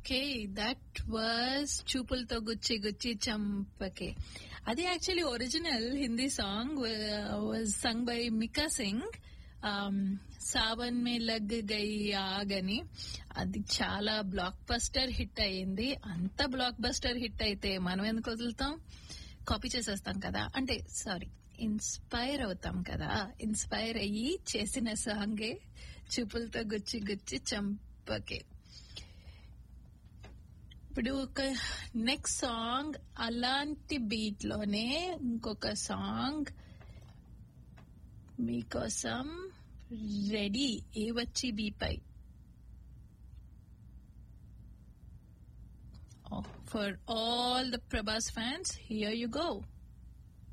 okay that was చూపులతో గుచ్చి Gucci చంపకే అది actually original Hindi song was sung by Mika Singh Saawan Mein Lag Gayi ఆగని అది చాలా బ్లాక్ బస్టర్ హిట్ అయ్యింది అంత బ్లాక్ బస్టర్ హిట్ అయితే మనం ఎందుకు వదులుతాం కాపీ చేసేస్తాం కదా అంటే సారీ ఇన్స్పైర్ అవుతాం కదా ఇన్స్పైర్ అయ్యి చేసిన సాంగే చూపులతో గుచ్చి గుచ్చి చంపకే ఇప్పుడు ఒక నెక్స్ట్ సాంగ్ అలాంటి బీట్ లోనే ఇంకొక సాంగ్ మీకోసం రెడీ ఏ వచ్చి బీపై for all the Prabhas fans here you go